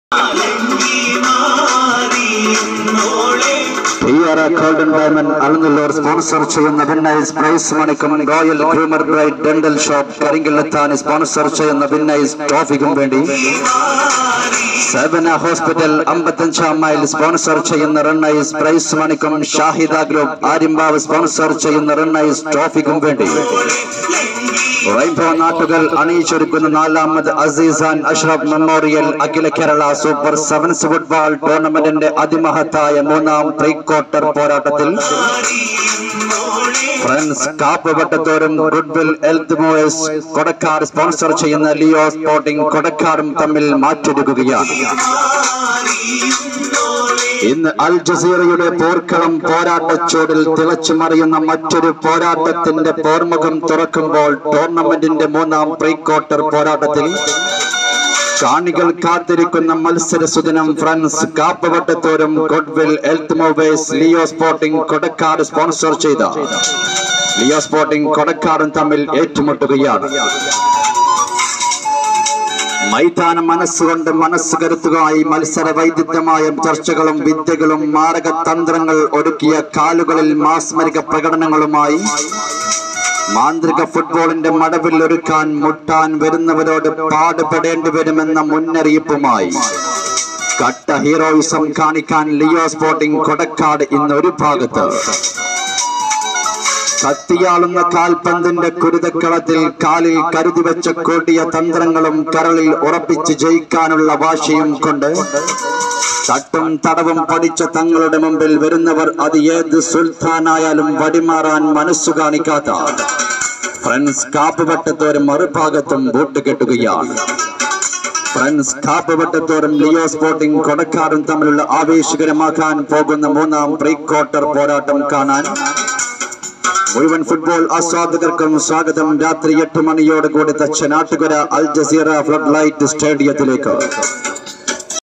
TR golden diamond അളന്നുള്ളവർ sponsor ചെയ്യുന്ന winners prize മണിക്കും royal groomer bright dental shop കരിങ്കിലെത്താൻ സ്പോൺസർ ചെയ്യുന്ന വിന്നൈസ് ട്രോഫിക്കും വേണ്ടി സേവന ഹോസ്പിറ്റൽ അമ്പത്തഞ്ചാം മൈൽ സ്പോൺസർ ചെയ്യുന്ന റണ്ണൈസ് പ്രൈസ് മണിക്കും ഷാഹിദ ഗ്രൂപ്പ് ആര്യമ്പാവ് സ്പോൺസർ ചെയ്യുന്ന റണ്ണൈസ് ട്രോഫിക്കും വേണ്ടി റെയിൻബോ നാട്ടുകൾ അണിയിച്ചൊരുക്കുന്ന നാലാമത് അസീസാൻ അഷ്റഫ് മെമ്മോറിയൽ അഖില കേരള സൂപ്പർ സെവൻസ് ഫുട്ബോൾ ടൂർണമെന്റിന്റെ അതിമഹത്തായ മൂന്നാം പ്രീ ക്വാർട്ടർ പോരാട്ടത്തിൽ ഫ്രണ്ട്സ് കാപ്പ് വട്ടത്തോറും goodwill health movers Kodakkad sponsor ചെയ്യുന്ന ലിയോ സ്പോർട്ടിംഗ് കൊടക്കാടും തമ്മിൽ മാറ്റൊരുക്കുകയാണ് ഇന്ന് അൽ ജസീറയുടെ പോർക്കളം പോരാട്ടച്ചൂടിൽ തിളച്ചു മറിയുന്ന മറ്റൊരു പോരാട്ടത്തിന്റെ പോർമുഖം തുറക്കുമ്പോൾ ടൂർണമെന്റിന്റെ മൂന്നാം പ്രീ ക്വാർട്ടർ പോരാട്ടത്തിൽ കാണികൾ കാത്തിരിക്കുന്ന മത്സര സുദിനം ഫ്രണ്ട്സ് കാപ്പവട്ടത്തോരും goodwill health movers Leo sporting Kodakkad sponsor ചെയ്ത ലിയോ സ്പോർട്ടിംഗ് കൊടക്കാടും തമ്മിൽ ഏറ്റുമുട്ടുകയാണ് മൈതാനം മനസ്സുകൊണ്ട് മനസ്സ് കരുത്തുകയായി മത്സര വൈദിധ്യമായ ചർച്ചകളും വിദ്യകളും മാരക തന്ത്രങ്ങൾ ഒരുക്കിയ കാലുകളിൽ മാസ്മരിക പ്രകടനങ്ങളുമായി മാന്ത്രിക ഫുട്ബോളിന്റെ മടവിൽ ഒരുക്കാൻ മുട്ടാൻ വരുന്നവരോട് പാടുപെടേണ്ടി വരുമെന്ന മുന്നറിയിപ്പുമായി കട്ട ഹീറോയിസം കാണിക്കാൻ ലിയോ സ്പോർട്ടിംഗ് കൊടക്കാട് ഇന്നൊരു ഭാഗത്ത് കത്തിയാളുന്ന കാൽപന്തിന്റെ കുരുതക്കളത്തിൽ കാലിൽ കരുതി വെച്ച കൊടിയ തന്ത്രങ്ങളും കരളിൽ ഉറപ്പിച്ച് ജയിക്കാനുള്ള വാശിയും കൊണ്ട് തട്ടും തടവും പഠിച്ച തങ്ങളുടെ മുമ്പിൽ വരുന്നവർ അത് ഏത് സുൽത്താനായാലും വടിമാറാൻ മനസ്സു കാണിക്കാത്ത ഫ്രണ്ട്സ് കാപ്പ് വട്ടത്തോരും മറുഭാഗത്തും ബൂട്ട് കെട്ടുകയാണ് ഫ്രണ്ട്സ് കാപ്പ് വട്ടത്തോറും ലിയോ സ്പോർട്ടിംഗ് കൊടക്കാടും തമ്മിലുള്ള ആവേശകരമാക്കാൻ പോകുന്ന മൂന്നാം പ്രീ ക്വാർട്ടർ പോരാട്ടം കാണാൻ മുഴുവൻ ഫുട്ബോൾ ആസ്വാദകർക്കും സ്വാഗതം രാത്രി എട്ട് മണിയോട് കൂടി Thachanattukara Al Jazeera flood light സ്റ്റേഡിയത്തിലേക്ക്